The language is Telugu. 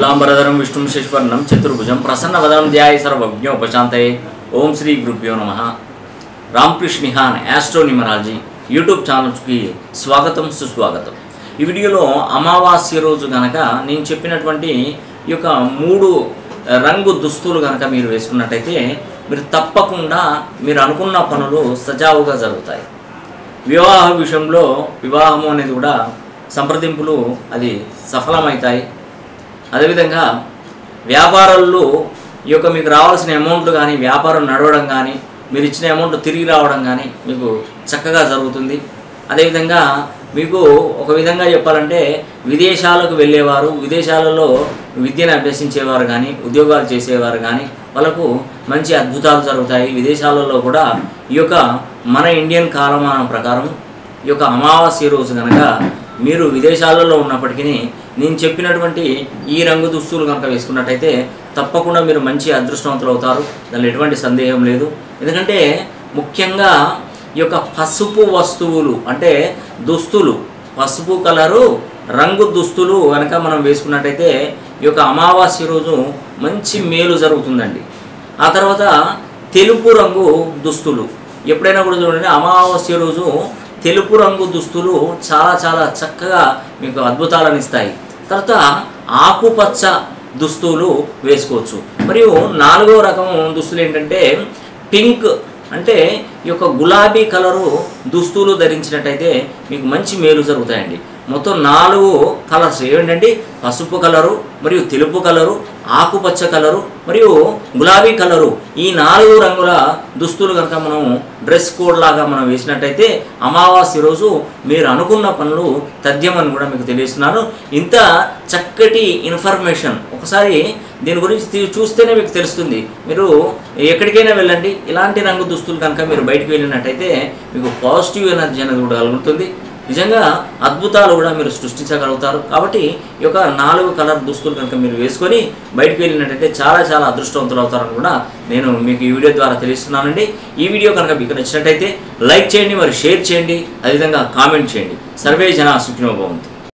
శుక్లాంబరధరం విష్ణుం శశివర్ణం చతుర్భుజం ప్రసన్నవదనం ధ్యాయ సర్వజ్ఞోపశాంతయే ఓం శ్రీ గురుభ్యో నమ రామకృష్ణిహాన్ యాస్ట్రో న్యూమరాలజీ యూట్యూబ్ ఛానల్కి స్వాగతం సుస్వాగతం ఈ వీడియోలో అమావాస్య రోజు గనక నేను చెప్పినటువంటి ఈ యొక్క మూడు రంగు దుస్తులు కనుక మీరు వేసుకున్నట్టయితే మీరు తప్పకుండా మీరు అనుకున్న పనులు సజావుగా జరుగుతాయి వివాహ విషయంలో వివాహము అనేది కూడా సంప్రదింపులు అది సఫలమవుతాయి అదేవిధంగా వ్యాపారాల్లో ఈ యొక్క మీకు రావాల్సిన అమౌంట్ కానీ వ్యాపారం నడవడం కానీ మీరు ఇచ్చిన అమౌంట్ తిరిగి రావడం కానీ మీకు చక్కగా జరుగుతుంది అదేవిధంగా మీకు ఒక విధంగా చెప్పాలంటే విదేశాలకు వెళ్ళేవారు విదేశాలలో విద్యను అభ్యసించేవారు కానీ ఉద్యోగాలు చేసేవారు కానీ వాళ్ళకు మంచి అద్భుతాలు జరుగుతాయి విదేశాలలో కూడా ఈ యొక్క మన ఇండియన్ కాలమానం ప్రకారం ఈ యొక్క అమావాస్య రోజు కనుక మీరు విదేశాలలో ఉన్నప్పటికీ నేను చెప్పినటువంటి ఈ రంగు దుస్తులు కనుక వేసుకున్నట్టయితే తప్పకుండా మీరు మంచి అదృష్టవంతులు అవుతారు దానిలో ఎటువంటి సందేహం లేదు ఎందుకంటే ముఖ్యంగా ఈ యొక్క పసుపు వస్తువులు అంటే దుస్తులు పసుపు కలరు రంగు దుస్తులు కనుక మనం వేసుకున్నట్టయితే ఈ యొక్క అమావాస్య రోజు మంచి మేలు జరుగుతుందండి ఆ తర్వాత తెలుపు రంగు దుస్తులు ఎప్పుడైనా కూడా చూడండి అమావాస్య రోజు తెలుపు రంగు దుస్తులు చాలా చాలా చక్కగా మీకు అద్భుతాలను ఇస్తాయి తర్వాత ఆకుపచ్చ దుస్తులు వేసుకోవచ్చు మరియు నాలుగో రకం దుస్తులు ఏంటంటే పింక్ అంటే ఈ యొక్క గులాబీ కలరు దుస్తులు ధరించినట్టయితే మీకు మంచి మేలు జరుగుతాయండి మొత్తం నాలుగు కలర్స్ ఏమిటండి పసుపు కలరు మరియు తెలుపు కలరు ఆకుపచ్చ కలరు మరియు గులాబీ కలరు ఈ నాలుగు రంగుల దుస్తులు కనుక మనం డ్రెస్ కోడ్ లాగా మనం వేసినట్టయితే అమావాస్య రోజు మీరు అనుకున్న పనులు తథ్యమని కూడా మీకు తెలియజేస్తున్నాను ఇంత చక్కటి ఇన్ఫర్మేషన్ ఒకసారి దీని గురించి తీ- చూస్తేనే మీకు తెలుస్తుంది మీరు ఎక్కడికైనా వెళ్ళండి ఇలాంటి రంగు దుస్తులు కనుక మీరు బయటికి వెళ్ళినట్టయితే మీకు పాజిటివ్ ఎనర్జీ అనేది కూడా కలుగుతుంది నిజంగా అద్భుతాలు కూడా మీరు సృష్టించగలుగుతారు కాబట్టి ఈ యొక్క నాలుగు కలర్ దుస్తులు కనుక మీరు వేసుకొని బయటికి వెళ్ళినట్టయితే చాలా చాలా అదృష్టవంతులు అవుతారని కూడా నేను మీకు ఈ వీడియో ద్వారా తెలుస్తున్నానండి ఈ వీడియో కనుక మీకు నచ్చినట్టయితే లైక్ చేయండి మరి షేర్ చేయండి అదేవిధంగా కామెంట్ చేయండి సర్వే జన సుఖినోభవంతు